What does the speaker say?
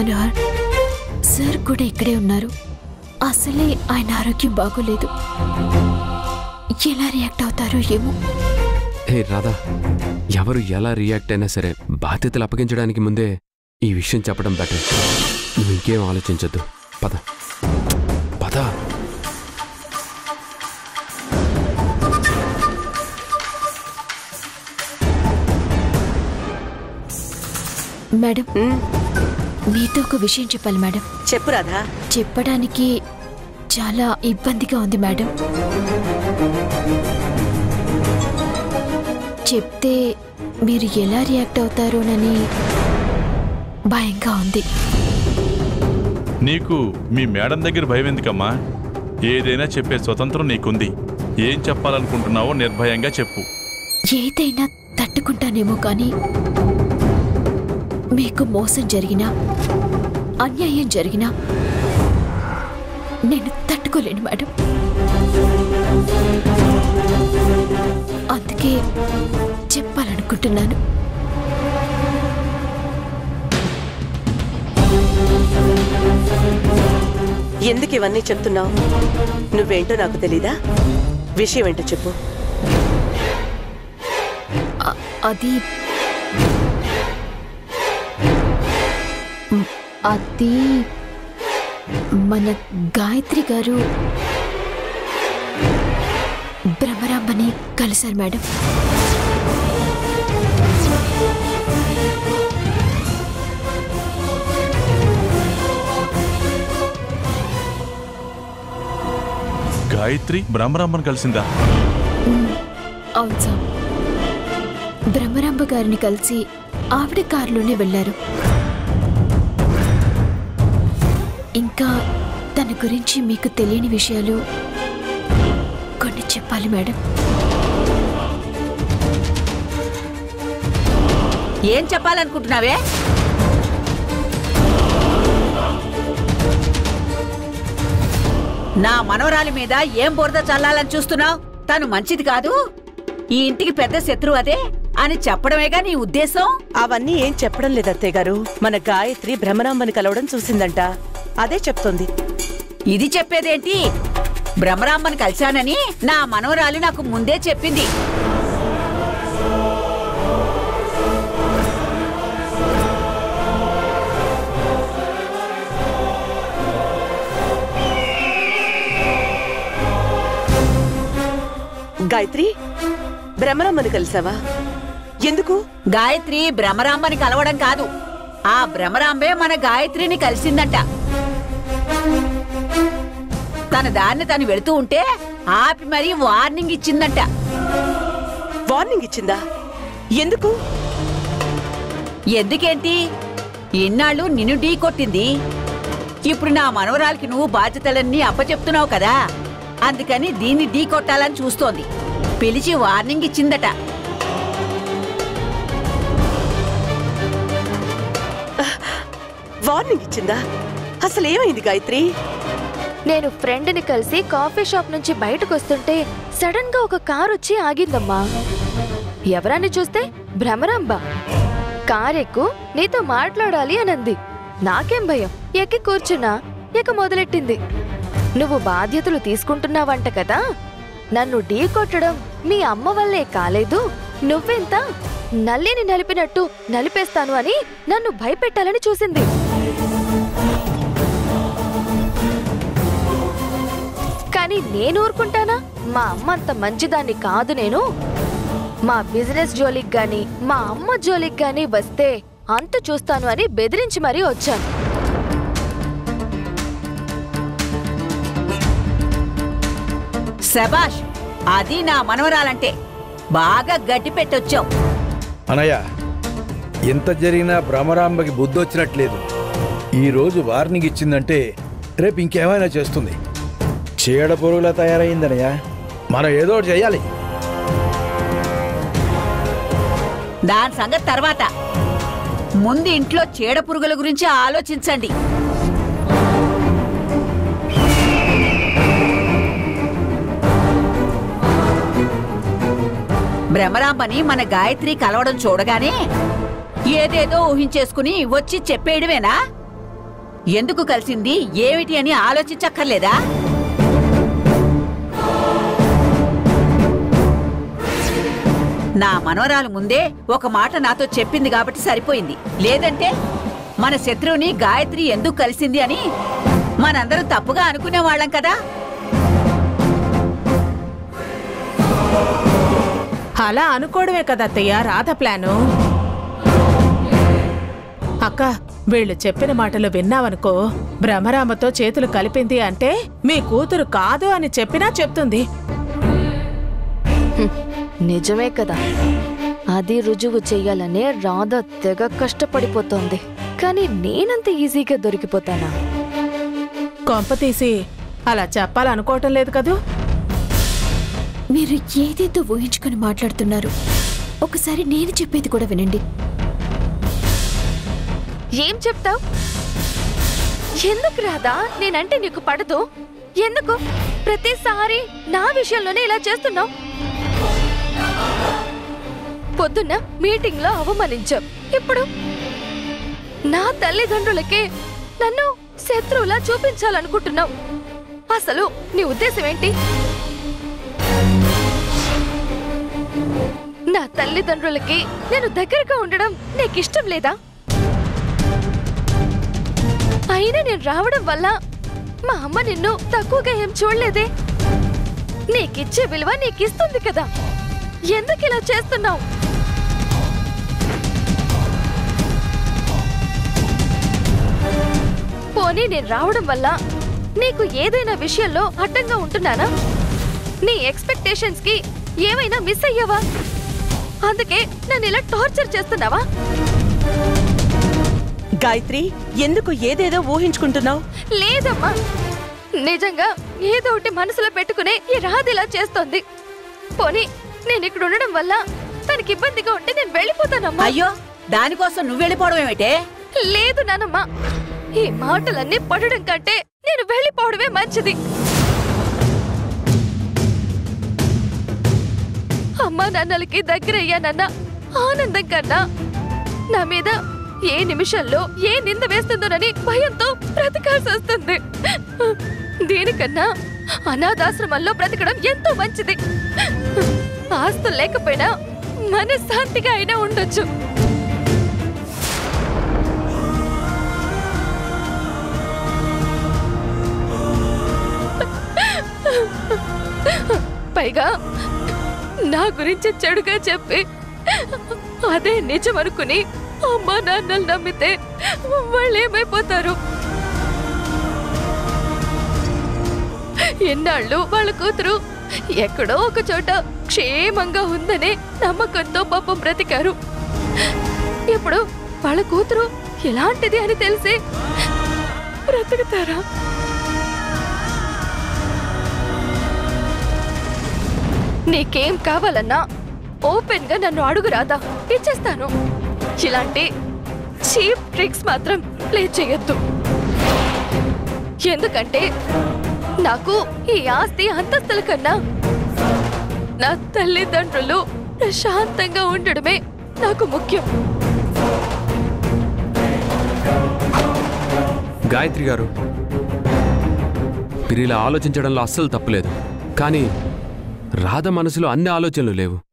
Manohar sir కూడా ఇక్కడే ఉన్నారు అసలే ఆయన ఆరోగ్యం బాగోలేదు ఎలా రియాక్ట్ అవుతారో ఏమో హే రాధా ఎవరు ఎలా రియాక్ట్ అయినా సరే బాధ్యతలు అప్పగించడానికి ముందే ఈ విషయం చెప్పడం బెటర్ నువ్వు ఇంకేం ఆలోచించొద్దు పద పద మేడం ఉమ్, మీతో ఒక విషయం చెప్పాలి మేడం చెప్పు రాధా చెప్పడానికి చాలా ఇబ్బందిగా ఉంది మేడం చెప్తే మీరు ఎలా రియాక్ట్ అవుతారోనని భయంగా ఉంది నీకు మీ మేడం దగ్గర భయం ఎందుకమ్మా ఏదైనా చెప్పే స్వతంత్రం నీకుంది ఏం చెప్పాలనుకుంటున్నావో నిర్భయంగా చెప్పు ఏదైనా తట్టుకుంటానేమో కానీ మీకు మోసం జరిగినా అన్యాయం జరిగినా నేను తట్టుకోలేను మేడం అందుకే చెప్పాలనుకుంటున్నాను ఎందుకు ఇవన్నీ చెప్తున్నావు నువ్వేంటో నాకు తెలీదా విషయం ఏంటో చెప్పు అ- అది మ్, అది మన గాయత్రి గారు భ్రమరాంబని కలిశారు మేడం గాయత్రి బ్రహ్మరాంబను కలిసిందా అవును సార్ భ్రమరాంబ గారిని కలిసి ఆవిడ కారులోనే వెళ్ళారు ఇంకా తన గురించి మీకు తెలియని విషయాలు కొన్ని చెప్పాలి మేడం ఏం చెప్పాలనుకుంటున్నావే నా మనవరాలి మీద ఏం బురద చల్లాలని చూస్తున్నావు తను మంచిది కాదు ఈ ఇంటికి పెద్ద శత్రువు అదే అని చెప్పడమేగా నీ ఉద్దేశం అవన్నీ ఏం చెప్పడం లేదు అత్తయ్య గారు మన గాయత్రి భ్రమరాంబని కలవడం చూసిందంట అదే చెప్తోంది ఇది చెప్పేదేంటి బ్రహ్మరాంబని కలిశానని నా మనవరాలు నాకు ముందే చెప్పింది గాయత్రి భ్రమరాంబని కలిసావా ఎందుకు గాయత్రి భ్రమరాంబని కలవడం కాదు ఆ భ్రమరాంబే మన గాయత్రిని కలిసిందంట తన దాన్ని తను వెళుతూ ఉంటే ఆపి మరీ వార్నింగ్ ఇచ్చిందంట వార్నింగ్ ఇచ్చిందా ఎందుకు ఎందుకేంటి ఇన్నాళ్ళు నిన్ను ఢీ కొట్టింది ఇప్పుడు నా మనవరాలకి నువ్వు బాధ్యతలన్నీ అప్పచెప్తున్నావు కదా అందుకని దీన్ని ఢీ కొట్టాలని చూస్తోంది పిలిచి వార్నింగ్ ఇచ్చిందట వార్నింగ్ ఇచ్చిందా అసలు ఏమైంది గాయత్రి నేను ఫ్రెండ్ని కలిసి కాఫీ షాప్ నుంచి బయటకు వస్తుంటే సడన్ గా ఒక కార్ వచ్చి ఆగిందమ్మా ఎవరాన్ని చూస్తే భ్రమరాంబ కార్ ఎక్కు నీతో మాట్లాడాలి అనంది నాకేం భయం ఎక్కి కూర్చున్నా ఇక మొదలెట్టింది నువ్వు బాధ్యతలు తీసుకుంటున్నావంట కదా నన్ను ఢీ కొట్టడం మీ అమ్మ వల్లే కాలేదు నువ్వెంత నల్లిని నలిపినట్టు నలిపేస్తాను అని నన్ను భయపెట్టాలని చూసింది కానీ నేను ఊరుకుంటానా మా అమ్మ అంత మంచిదాన్ని కాదు నేను మా బిజినెస్ జోలికి గాని మా అమ్మ జోలికి గాని వస్తే అంత చూస్తాను అని బెదిరించి మరీ వచ్చాను శబాష్ అది నా మనవరాలంటే బాగా గట్టి పెట్టొచ్చావు అనయ్య ఎంత జరిగినా భ్రమరాంబకి బుద్ధి వచ్చినట్లేదు ఈ రోజు వార్నింగ్ ఇచ్చిందంటే రేపు ఇంకేమైనా చేస్తుంది చీడ పురుగులా తయారైందనయ్య మనం ఏదో ఒకటి చేయాలి దాని సంగతి తర్వాత ముందు ఇంట్లో చీడ పురుగుల గురించి ఆలోచించండి భ్రమరాంబని మన గాయత్రి కలవడం చూడగానే ఏదేదో ఊహించేసుకుని వచ్చి చెప్పేయడమేనా ఎందుకు కలిసింది ఏమిటి అని ఆలోచించక్కర్లేదా నా మనవరాలు ముందే ఒక మాట నాతో చెప్పింది కాబట్టి సరిపోయింది లేదంటే మన శత్రువుని గాయత్రి ఎందుకు కలిసింది అని మనందరం తప్పుగా అనుకునేవాళ్ళం కదా అలా అనుకోవడమే కదా అత్తయ్య రాధ ప్లాను అక్క వీళ్ళు చెప్పిన మాటలు విన్నావనుకో భ్రమరామతో చేతులు కలిపింది అంటే మీ కూతురు కాదు అని చెప్పినా చెప్తుంది నిజమే కదా అది రుజువు చెయ్యాలనే రాధ తెగ కష్టపడిపోతోంది కానీ నేనంత ఈజీగా దొరికిపోతానా కొంప తీసి అలా చెప్పాలనుకోవటం లేదు కదూ మీరు ఏదేదో ఊహించుకొని మాట్లాడుతున్నారు ఒకసారి నేను చెప్పేది కూడా వినండి ఏం చెప్తావ్ ఎందుకు రాదా నేనంటే నీకు పడదు ఎందుకు ప్రతిసారి నా విషయంలోనే ఇలా చేస్తున్నావు పొద్దున్న మీటింగ్ లో అవమానించావు ఇప్పుడు నా తల్లిదండ్రులకే నన్ను శత్రువులా చూపించాలనుకుంటున్నావు అసలు నీ ఉద్దేశం ఏంటి నా తల్లిదండ్రులకి నేను దగ్గరగా ఉండడం నీకు ఇష్టం లేదా అయినా నేను రావడం వల్ల మా అమ్మ నిన్ను తక్కువగా ఏం చూడలేదే నీకిచ్చే విలువ నీకిస్తుంది కదా ఎందుకు ఇలా చేస్తున్నావు పోనీ నేను రావడం వల్ల నీకు ఏదైనా విషయంలో అడ్డంగా ఉంటున్నానా నీ ఎక్స్పెక్టేషన్స్ కి ఏమైనా మిస్ అయ్యావా అందుకే నన్ను ఇలా టార్చర్ చేస్తున్నావా గాయత్రి ఎందుకు ఏదేదో ఊహించుకుంటున్నావు లేదమ్మా నిజంగా ఏదో ఒకటి మనసులో పెట్టుకునే ఈ రాధ ఇలా చేస్తోంది పోనీ నేను ఇక్కడ ఉండడం వల్ల తనకి ఇబ్బందిగా ఉంటే నేను వెళ్ళిపోతానమ్మా అయ్యో దానికోసం నువ్వు వెళ్ళిపోవడం ఏమిటే లేదు నానమ్మా ఈ మాటలన్నీ పడడం కంటే నేను వెళ్ళిపోవడమే మంచిది అమ్మా నాన్నలకి దగ్గరయ్యానన్న ఆనందం కన్నా నా మీద ఏ నిమిషంలో ఏ నింద వేస్తుందోనని భయంతో బ్రతకాల్సి వస్తుంది దీనికన్నా అనాథాశ్రమంలో బ్రతకడం ఎంతో మంచిది ఆస్తులు లేకపోయినా మనశ్శాంతిగా అయినా ఉండొచ్చు పైగా నా గురించి చెడుగా చెప్పి అదే నిజం అనుకుని అమ్మా నాన్నలు నమ్మితే వాళ్ళు ఏమైపోతారు ఎన్నాళ్ళు వాళ్ళ కూతురు ఎక్కడో ఒక చోట క్షేమంగా ఉందనే నమ్మకంతో పాపం బ్రతికారు ఇప్పుడు వాళ్ళ కూతురు ఎలాంటిది అని తెలిసి బ్రతుకుతారా నీకేం కావాలన్నా ఓపెన్ గా నన్ను అడుగు రాదా ఇచ్చేస్తాను ఇలాంటి చీప్ ట్రిక్స్ మాత్రం ప్లే చేయొద్దు ఎందుకంటే నాకు ఈ ఆస్తి అంతస్తుల కన్నా నా తల్లిదండ్రులు ప్రశాంతంగా ఉండడమే నాకు ముఖ్యం గాయత్రి గారు మీరు ఇలా ఆలోచించడంలో అస్సలు తప్పులేదు కానీ రాధ మనసులో అన్ని ఆలోచనలు లేవు